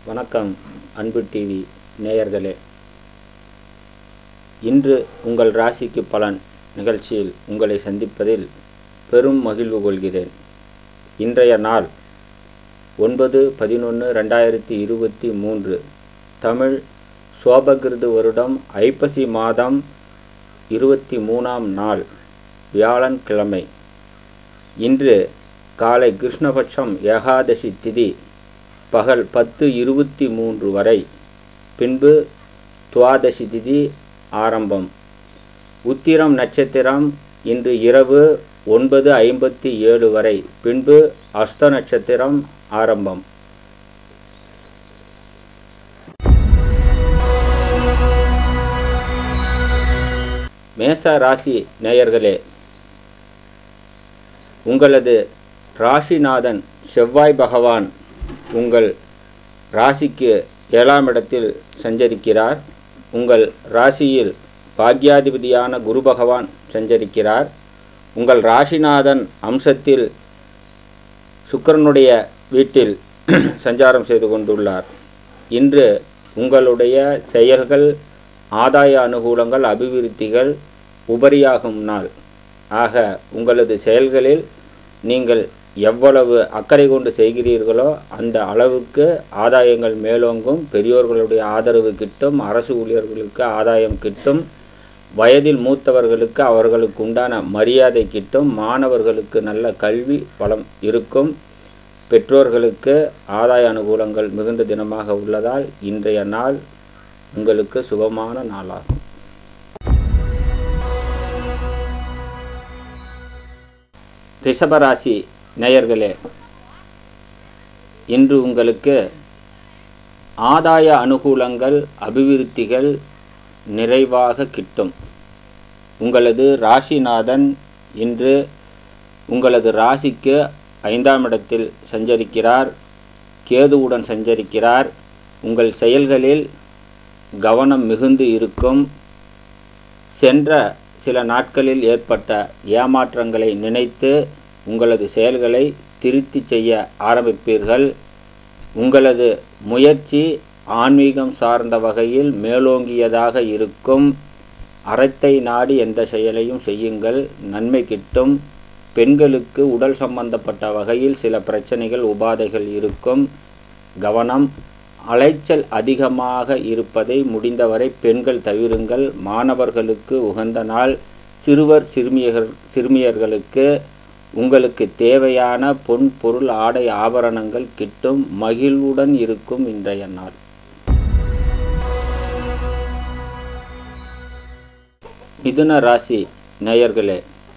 வணக்கம் அன்பு டிவி நேயர்களே இன்று உங்கள் ராசிக்கு பலன் நிகழ்ச்சியில் உங்களை சந்திப்பதில் பெரும் மகிழ்வு கொள்கிறேன் இன்றைய நாள் ஒன்பது பதினொன்று ரெண்டாயிரத்தி இருபத்தி மூன்று தமிழ் சோபகிருது வருடம் ஐப்பசி மாதம் இருபத்தி மூணாம் நாள் வியாழன் கிழமை இன்று காலை கிருஷ்ணபட்சம் ஏகாதசி திதி பகல் பத்து இருபத்தி மூன்று வரை பின்பு துவாதசி திதி ஆரம்பம் உத்திரம் நட்சத்திரம் இன்று இரவு ஒன்பது ஐம்பத்தி ஏழு வரை பின்பு அஸ்த நட்சத்திரம் ஆரம்பம் மேச ராசி நேயர்களே உங்களது ராசிநாதன் செவ்வாய் பகவான் உங்கள் ராசிக்கு ஏழாம் இடத்தில் சஞ்சரிக்கிறார் உங்கள் ராசியில் பாக்யாதிபதியான குரு பகவான் சஞ்சரிக்கிறார் உங்கள் ராசிநாதன் அம்சத்தில் சுக்கிரனுடைய வீட்டில் சஞ்சாரம் செய்து கொண்டுள்ளார் இன்று உங்களுடைய செயல்கள் ஆதாய அனுகூலங்கள் அபிவிருத்திகள் உபரியாகும் நாள் ஆக உங்களது செயல்களில் நீங்கள் எவ்வளவு அக்கறை கொண்டு செய்கிறீர்களோ அந்த அளவுக்கு ஆதாயங்கள் மேலோங்கும் பெரியோர்களுடைய ஆதரவு கிட்டும் அரசு ஊழியர்களுக்கு ஆதாயம் கிட்டும் வயதில் மூத்தவர்களுக்கு அவர்களுக்கு உண்டான மரியாதை கிட்டும் மாணவர்களுக்கு நல்ல கல்வி வளம் இருக்கும் பெற்றோர்களுக்கு ஆதாய அனுகூலங்கள் மிகுந்த தினமாக உள்ளதால் இன்றைய நாள் உங்களுக்கு சுபமான நாளாகும் ரிஷபராசி நேயர்களே இன்று உங்களுக்கு ஆதாய அனுகூலங்கள் அபிவிருத்திகள் நிறைவாக கிட்டும் உங்களது ராசிநாதன் இன்று உங்களது ராசிக்கு ஐந்தாம் இடத்தில் சஞ்சரிக்கிறார் கேதுவுடன் சஞ்சரிக்கிறார் உங்கள் செயல்களில் கவனம் மிகுந்து இருக்கும் சென்ற சில நாட்களில் ஏற்பட்ட ஏமாற்றங்களை நினைத்து உங்களது செயல்களை திருத்தி செய்ய ஆரம்பிப்பீர்கள் உங்களது முயற்சி ஆன்மீகம் சார்ந்த வகையில் மேலோங்கியதாக இருக்கும் அறத்தை நாடி எந்த செயலையும் செய்யுங்கள் நன்மை கிட்டும் பெண்களுக்கு உடல் சம்பந்தப்பட்ட வகையில் சில பிரச்சனைகள் உபாதைகள் இருக்கும் கவனம் அலைச்சல் அதிகமாக இருப்பதை முடிந்தவரை பெண்கள் தவிருங்கள் மாணவர்களுக்கு உகந்த நாள் சிறுவர் சிறுமியர்கள் சிறுமியர்களுக்கு உங்களுக்கு தேவையான பொன் பொருள் ஆடை ஆபரணங்கள் கிட்டும் மகிழ்வுடன் இருக்கும் இன்றைய நாள் மிதுன ராசி நேயர்களே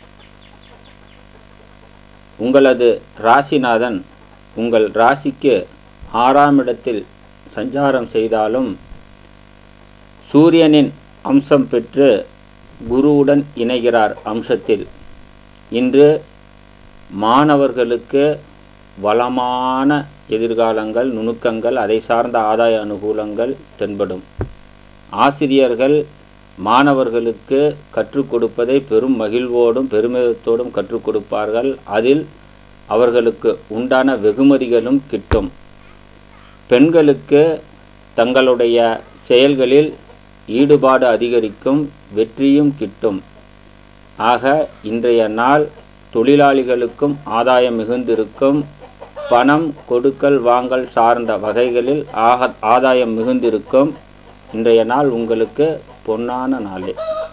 உங்களது ராசிநாதன் உங்கள் ராசிக்கு ஆறாம் இடத்தில் சஞ்சாரம் செய்தாலும் சூரியனின் அம்சம் பெற்று குருவுடன் இணைகிறார் அம்சத்தில் இன்று மாணவர்களுக்கு வளமான எதிர்காலங்கள் நுணுக்கங்கள் அதை சார்ந்த ஆதாய அனுகூலங்கள் தென்படும் ஆசிரியர்கள் மாணவர்களுக்கு கற்றுக் கொடுப்பதை பெரும் மகிழ்வோடும் பெருமிதத்தோடும் கற்றுக் கொடுப்பார்கள் அதில் அவர்களுக்கு உண்டான வெகுமதிகளும் கிட்டும் பெண்களுக்கு தங்களுடைய செயல்களில் ஈடுபாடு அதிகரிக்கும் வெற்றியும் கிட்டும் ஆக இன்றைய நாள் தொழிலாளிகளுக்கும் ஆதாயம் மிகுந்திருக்கும் பணம் கொடுக்கல் வாங்கல் சார்ந்த வகைகளில் ஆக ஆதாயம் மிகுந்திருக்கும் இன்றைய நாள் உங்களுக்கு பொன்னான நாளே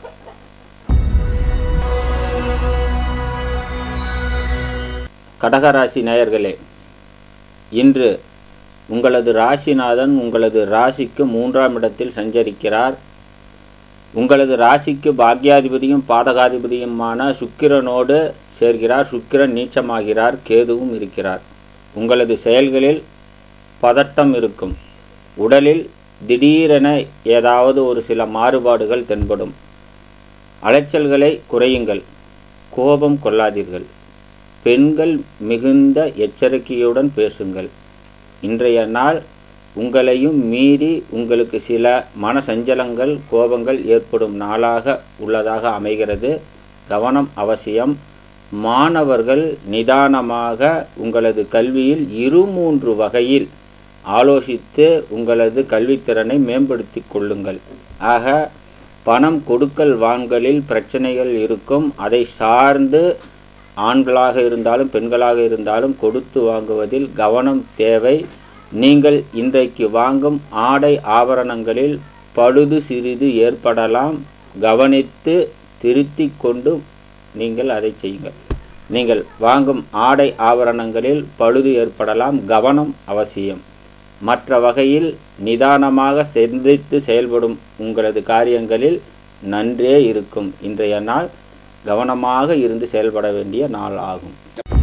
கடகராசி நேயர்களே இன்று உங்களது ராசிநாதன் உங்களது ராசிக்கு மூன்றாம் இடத்தில் சஞ்சரிக்கிறார் உங்களது ராசிக்கு பாக்யாதிபதியும் பாதகாதிபதியுமான சுக்கிரனோடு சேர்கிறார் சுக்கிரன் நீச்சமாகிறார் கேதுவும் இருக்கிறார் உங்களது செயல்களில் பதட்டம் இருக்கும் உடலில் திடீரென ஏதாவது ஒரு சில மாறுபாடுகள் தென்படும் அலைச்சல்களை குறையுங்கள் கோபம் கொள்ளாதீர்கள் பெண்கள் மிகுந்த எச்சரிக்கையுடன் பேசுங்கள் இன்றைய நாள் உங்களையும் மீறி உங்களுக்கு சில மன சஞ்சலங்கள் கோபங்கள் ஏற்படும் நாளாக உள்ளதாக அமைகிறது கவனம் அவசியம் மாணவர்கள் நிதானமாக உங்களது கல்வியில் இரு மூன்று வகையில் ஆலோசித்து உங்களது கல்வித்திறனை மேம்படுத்தி கொள்ளுங்கள் ஆக பணம் கொடுக்கல் வாங்கலில் பிரச்சனைகள் இருக்கும் அதை சார்ந்து ஆண்களாக இருந்தாலும் பெண்களாக இருந்தாலும் கொடுத்து வாங்குவதில் கவனம் தேவை நீங்கள் இன்றைக்கு வாங்கும் ஆடை ஆபரணங்களில் பழுது சிறிது ஏற்படலாம் கவனித்து திருத்தி கொண்டு நீங்கள் அதை செய்யுங்கள் நீங்கள் வாங்கும் ஆடை ஆபரணங்களில் பழுது ஏற்படலாம் கவனம் அவசியம் மற்ற வகையில் நிதானமாக சிந்தித்து செயல்படும் உங்களது காரியங்களில் நன்றே இருக்கும் இன்றைய நாள் கவனமாக இருந்து செயல்பட வேண்டிய நாள் ஆகும்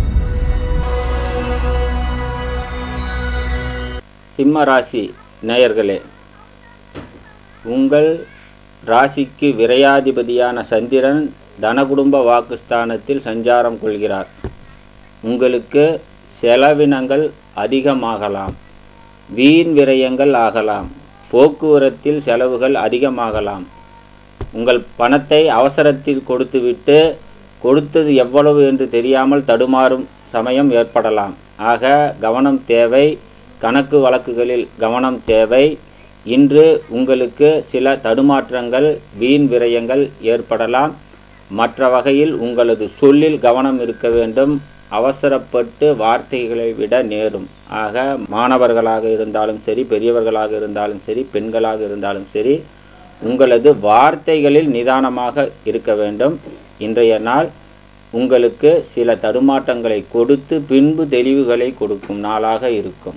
சிம்ம ராசி நேயர்களே உங்கள் ராசிக்கு விரையாதிபதியான சந்திரன் தனகுடும்ப வாக்குஸ்தானத்தில் சஞ்சாரம் கொள்கிறார் உங்களுக்கு செலவினங்கள் அதிகமாகலாம் வீண் விரயங்கள் ஆகலாம் போக்குவரத்தில் செலவுகள் அதிகமாகலாம் உங்கள் பணத்தை அவசரத்தில் கொடுத்துவிட்டு கொடுத்தது எவ்வளவு என்று தெரியாமல் தடுமாறும் சமயம் ஏற்படலாம் ஆக கவனம் தேவை கணக்கு வழக்குகளில் கவனம் தேவை இன்று உங்களுக்கு சில தடுமாற்றங்கள் வீண் விரயங்கள் ஏற்படலாம் மற்ற வகையில் உங்களது சொல்லில் கவனம் இருக்க வேண்டும் அவசரப்பட்டு வார்த்தைகளை விட நேரும் ஆக மாணவர்களாக இருந்தாலும் சரி பெரியவர்களாக இருந்தாலும் சரி பெண்களாக இருந்தாலும் சரி உங்களது வார்த்தைகளில் நிதானமாக இருக்க வேண்டும் இன்றைய நாள் உங்களுக்கு சில தடுமாற்றங்களை கொடுத்து பின்பு தெளிவுகளை கொடுக்கும் நாளாக இருக்கும்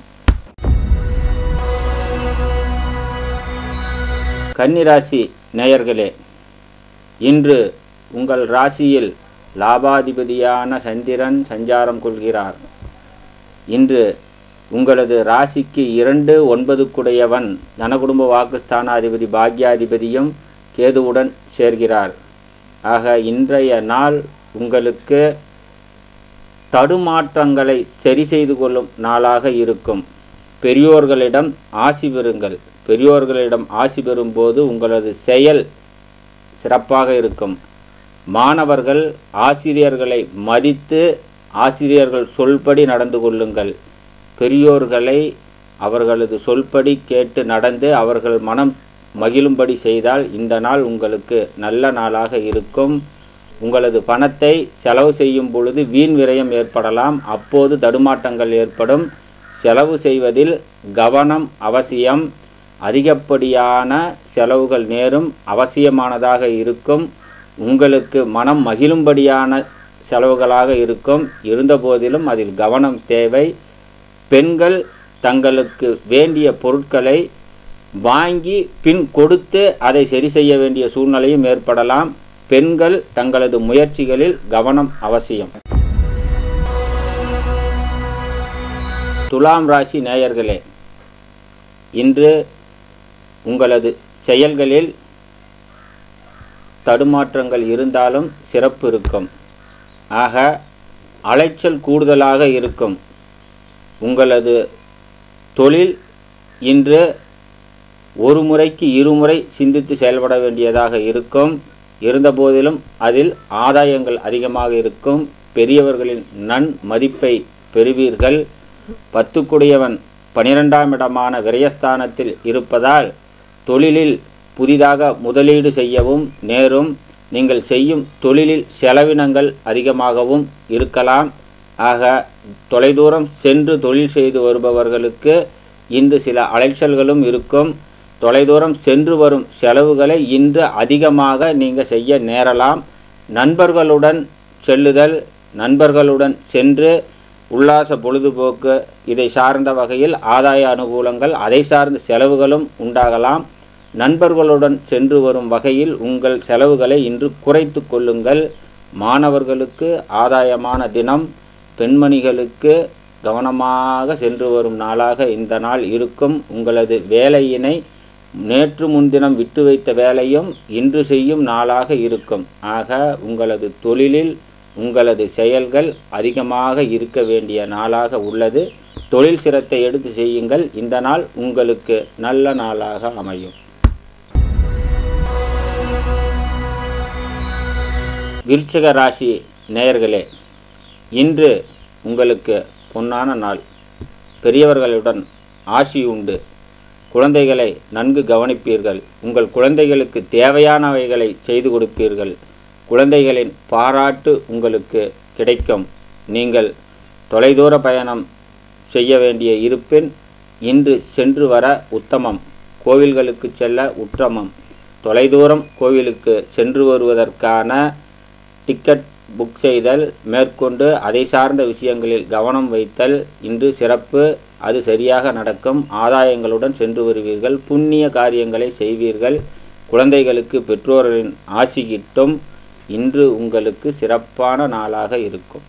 கன்னிராசி நேயர்களே இன்று உங்கள் ராசியில் லாபாதிபதியான சந்திரன் சஞ்சாரம் கொள்கிறார் இன்று உங்களது ராசிக்கு இரண்டு ஒன்பதுக்குடையவன் தனகுடும்ப வாக்குஸ்தானாதிபதி பாக்யாதிபதியும் கேதுவுடன் சேர்கிறார் ஆக இன்றைய நாள் உங்களுக்கு தடுமாற்றங்களை சரி செய்து கொள்ளும் நாளாக இருக்கும் பெரியோர்களிடம் ஆசி பெறுங்கள் பெரியோர்களிடம் ஆசி பெறும்போது உங்களது செயல் சிறப்பாக இருக்கும் மாணவர்கள் ஆசிரியர்களை மதித்து ஆசிரியர்கள் சொல்படி நடந்து கொள்ளுங்கள் பெரியோர்களை அவர்களது சொல்படி கேட்டு நடந்து அவர்கள் மனம் மகிழும்படி செய்தால் இந்த நாள் உங்களுக்கு நல்ல நாளாக இருக்கும் உங்களது பணத்தை செலவு செய்யும் பொழுது வீண் விரயம் ஏற்படலாம் அப்போது தடுமாட்டங்கள் ஏற்படும் செலவு செய்வதில் கவனம் அவசியம் அதிகப்படியான செலவுகள் நேரும் அவசியமானதாக இருக்கும் உங்களுக்கு மனம் மகிழும்படியான செலவுகளாக இருக்கும் இருந்தபோதிலும் அதில் கவனம் தேவை பெண்கள் தங்களுக்கு வேண்டிய பொருட்களை வாங்கி பின் கொடுத்து அதை சரி செய்ய வேண்டிய சூழ்நிலையும் ஏற்படலாம் பெண்கள் தங்களது முயற்சிகளில் கவனம் அவசியம் துலாம் ராசி நேயர்களே இன்று உங்களது செயல்களில் தடுமாற்றங்கள் இருந்தாலும் சிறப்பு இருக்கும் ஆக அலைச்சல் கூடுதலாக இருக்கும் உங்களது தொழில் இன்று ஒரு முறைக்கு இருமுறை சிந்தித்து செயல்பட வேண்டியதாக இருக்கும் இருந்தபோதிலும் அதில் ஆதாயங்கள் அதிகமாக இருக்கும் பெரியவர்களின் நன் மதிப்பை பெறுவீர்கள் பத்துக்குடையவன் பனிரெண்டாம் இடமான விரயஸ்தானத்தில் இருப்பதால் தொழிலில் புதிதாக முதலீடு செய்யவும் நேரும் நீங்கள் செய்யும் தொழிலில் செலவினங்கள் அதிகமாகவும் இருக்கலாம் ஆக தொலைதூரம் சென்று தொழில் செய்து வருபவர்களுக்கு இன்று சில அலைச்சல்களும் இருக்கும் தொலைதூரம் சென்று வரும் செலவுகளை இன்று அதிகமாக நீங்கள் செய்ய நேரலாம் நண்பர்களுடன் செல்லுதல் நண்பர்களுடன் சென்று உல்லாச பொழுதுபோக்கு இதை சார்ந்த வகையில் ஆதாய அனுகூலங்கள் அதை சார்ந்த செலவுகளும் உண்டாகலாம் நண்பர்களுடன் சென்று வரும் வகையில் உங்கள் செலவுகளை இன்று குறைத்து கொள்ளுங்கள் மாணவர்களுக்கு ஆதாயமான தினம் பெண்மணிகளுக்கு கவனமாக சென்று வரும் நாளாக இந்த நாள் இருக்கும் உங்களது வேலையினை நேற்று முன்தினம் விட்டு வைத்த வேலையும் இன்று செய்யும் நாளாக இருக்கும் ஆக உங்களது தொழிலில் உங்களது செயல்கள் அதிகமாக இருக்க வேண்டிய நாளாக உள்ளது தொழில் சிரத்தை எடுத்து செய்யுங்கள் இந்த நாள் உங்களுக்கு நல்ல நாளாக அமையும் விருச்சிக ராசி நேயர்களே இன்று உங்களுக்கு பொன்னான நாள் பெரியவர்களுடன் ஆசி உண்டு குழந்தைகளை நன்கு கவனிப்பீர்கள் உங்கள் குழந்தைகளுக்கு தேவையானவைகளை செய்து கொடுப்பீர்கள் குழந்தைகளின் பாராட்டு உங்களுக்கு கிடைக்கும் நீங்கள் தொலைதூர பயணம் செய்ய வேண்டிய இருப்பின் இன்று சென்று வர உத்தமம் கோவில்களுக்கு செல்ல உத்தமம் தொலைதூரம் கோவிலுக்கு சென்று வருவதற்கான டிக்கெட் புக் செய்தல் மேற்கொண்டு அதை சார்ந்த விஷயங்களில் கவனம் வைத்தல் இன்று சிறப்பு அது சரியாக நடக்கும் ஆதாயங்களுடன் சென்று வருவீர்கள் புண்ணிய காரியங்களை செய்வீர்கள் குழந்தைகளுக்கு பெற்றோர்களின் ஆசி கிட்டும் இன்று உங்களுக்கு சிறப்பான நாளாக இருக்கும்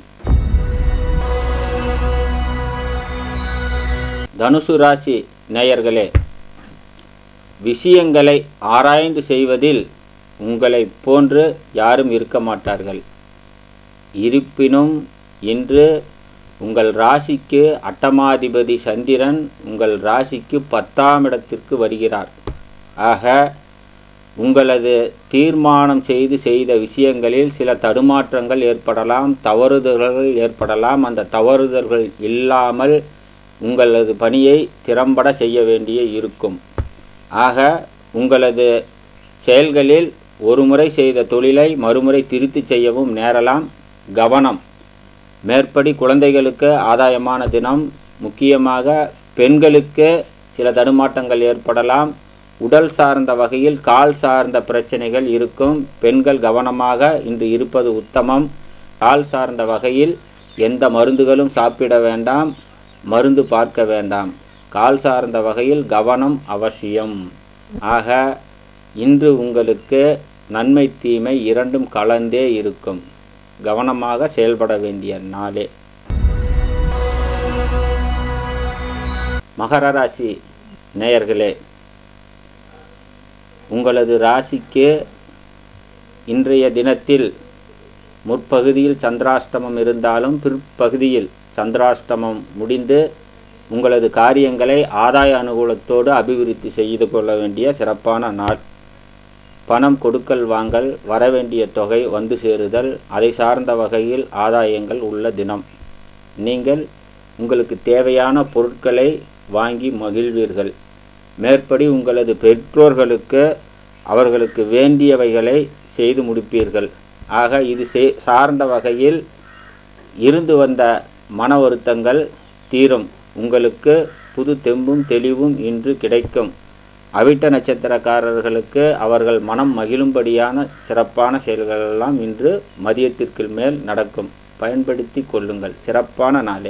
தனுசு ராசி நேயர்களே விஷயங்களை ஆராய்ந்து செய்வதில் உங்களைப் போன்று யாரும் இருக்க மாட்டார்கள் இருப்பினும் இன்று உங்கள் ராசிக்கு அட்டமாதிபதி சந்திரன் உங்கள் ராசிக்கு பத்தாம் இடத்திற்கு வருகிறார் ஆக உங்களது தீர்மானம் செய்து செய்த விஷயங்களில் சில தடுமாற்றங்கள் ஏற்படலாம் தவறுதல்கள் ஏற்படலாம் அந்த தவறுதல்கள் இல்லாமல் உங்களது பணியை திறம்பட செய்ய வேண்டிய இருக்கும் ஆக உங்களது செயல்களில் ஒருமுறை செய்த தொழிலை மறுமுறை திருத்தி செய்யவும் நேரலாம் கவனம் மேற்படி குழந்தைகளுக்கு ஆதாயமான தினம் முக்கியமாக பெண்களுக்கு சில தடுமாற்றங்கள் ஏற்படலாம் உடல் சார்ந்த வகையில் கால் சார்ந்த பிரச்சனைகள் இருக்கும் பெண்கள் கவனமாக இன்று இருப்பது உத்தமம் கால் சார்ந்த வகையில் எந்த மருந்துகளும் சாப்பிட வேண்டாம் மருந்து பார்க்க வேண்டாம் கால் சார்ந்த வகையில் கவனம் அவசியம் ஆக இன்று உங்களுக்கு நன்மை தீமை இரண்டும் கலந்தே இருக்கும் கவனமாக செயல்பட வேண்டிய நாளே மகர ராசி நேயர்களே உங்களது ராசிக்கு இன்றைய தினத்தில் முற்பகுதியில் சந்திராஷ்டமம் இருந்தாலும் பிற்பகுதியில் சந்திராஷ்டமம் முடிந்து உங்களது காரியங்களை ஆதாய அனுகூலத்தோடு அபிவிருத்தி செய்து கொள்ள வேண்டிய சிறப்பான நாள் பணம் கொடுக்கல் வாங்கல் வரவேண்டிய தொகை வந்து சேருதல் அதை சார்ந்த வகையில் ஆதாயங்கள் உள்ள தினம் நீங்கள் உங்களுக்கு தேவையான பொருட்களை வாங்கி மகிழ்வீர்கள் மேற்படி உங்களது பெற்றோர்களுக்கு அவர்களுக்கு வேண்டியவைகளை செய்து முடிப்பீர்கள் ஆக இது செய் சார்ந்த வகையில் இருந்து வந்த மன வருத்தங்கள் தீரும் உங்களுக்கு புது தெம்பும் தெளிவும் இன்று கிடைக்கும் அவிட்ட நட்சத்திரக்காரர்களுக்கு அவர்கள் மனம் மகிழும்படியான சிறப்பான செயல்களெல்லாம் இன்று மதியத்திற்கு மேல் நடக்கும் பயன்படுத்தி கொள்ளுங்கள் சிறப்பான நாளே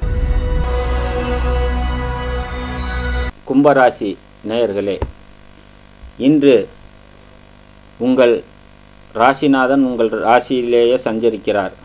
கும்பராசி நேயர்களே இன்று உங்கள் ராசிநாதன் உங்கள் ராசியிலேயே சஞ்சரிக்கிறார்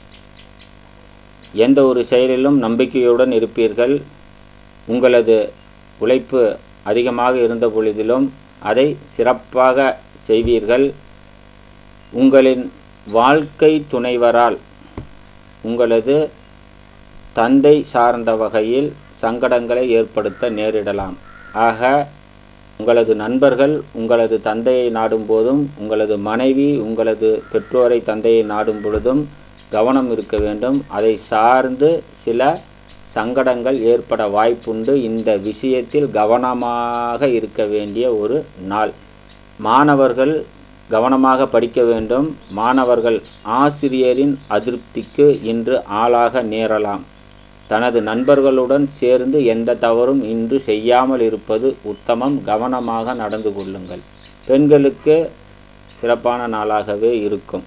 எந்த ஒரு செயலிலும் நம்பிக்கையுடன் இருப்பீர்கள் உங்களது உழைப்பு அதிகமாக இருந்த பொழுதிலும் அதை சிறப்பாக செய்வீர்கள் உங்களின் வாழ்க்கை துணைவரால் உங்களது தந்தை சார்ந்த வகையில் சங்கடங்களை ஏற்படுத்த நேரிடலாம் ஆக உங்களது நண்பர்கள் உங்களது தந்தையை நாடும் போதும் உங்களது மனைவி உங்களது பெற்றோரை தந்தையை நாடும் பொழுதும் கவனம் இருக்க வேண்டும் அதை சார்ந்து சில சங்கடங்கள் ஏற்பட வாய்ப்புண்டு இந்த விஷயத்தில் கவனமாக இருக்க வேண்டிய ஒரு நாள் மாணவர்கள் கவனமாக படிக்க வேண்டும் மாணவர்கள் ஆசிரியரின் அதிருப்திக்கு இன்று ஆளாக நேரலாம் தனது நண்பர்களுடன் சேர்ந்து எந்த தவறும் இன்று செய்யாமல் இருப்பது உத்தமம் கவனமாக நடந்து கொள்ளுங்கள் பெண்களுக்கு சிறப்பான நாளாகவே இருக்கும்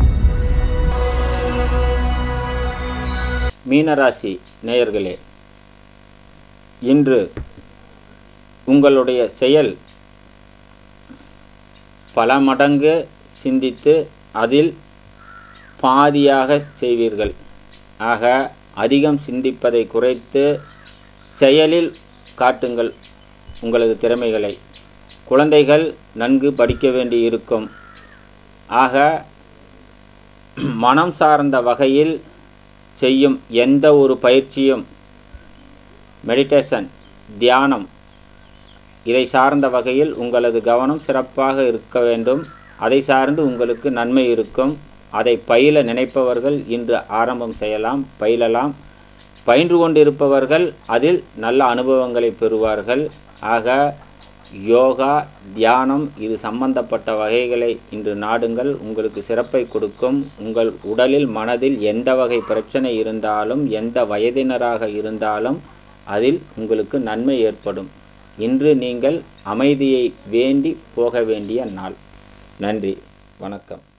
மீனராசி நேயர்களே இன்று உங்களுடைய செயல் பல மடங்கு சிந்தித்து அதில் பாதியாக செய்வீர்கள் ஆக அதிகம் சிந்திப்பதை குறைத்து செயலில் காட்டுங்கள் உங்களது திறமைகளை குழந்தைகள் நன்கு படிக்க வேண்டி இருக்கும் ஆக மனம் சார்ந்த வகையில் செய்யும் எந்த ஒரு பயிற்சியும் மெடிடேஷன் தியானம் இதை சார்ந்த வகையில் உங்களது கவனம் சிறப்பாக இருக்க வேண்டும் அதை சார்ந்து உங்களுக்கு நன்மை இருக்கும் அதை பயில நினைப்பவர்கள் இன்று ஆரம்பம் செய்யலாம் பயிலலாம் பயின்று கொண்டிருப்பவர்கள் அதில் நல்ல அனுபவங்களை பெறுவார்கள் ஆக யோகா தியானம் இது சம்பந்தப்பட்ட வகைகளை இன்று நாடுங்கள் உங்களுக்கு சிறப்பை கொடுக்கும் உங்கள் உடலில் மனதில் எந்த வகை பிரச்சனை இருந்தாலும் எந்த வயதினராக இருந்தாலும் அதில் உங்களுக்கு நன்மை ஏற்படும் இன்று நீங்கள் அமைதியை வேண்டி போக வேண்டிய நாள் நன்றி வணக்கம்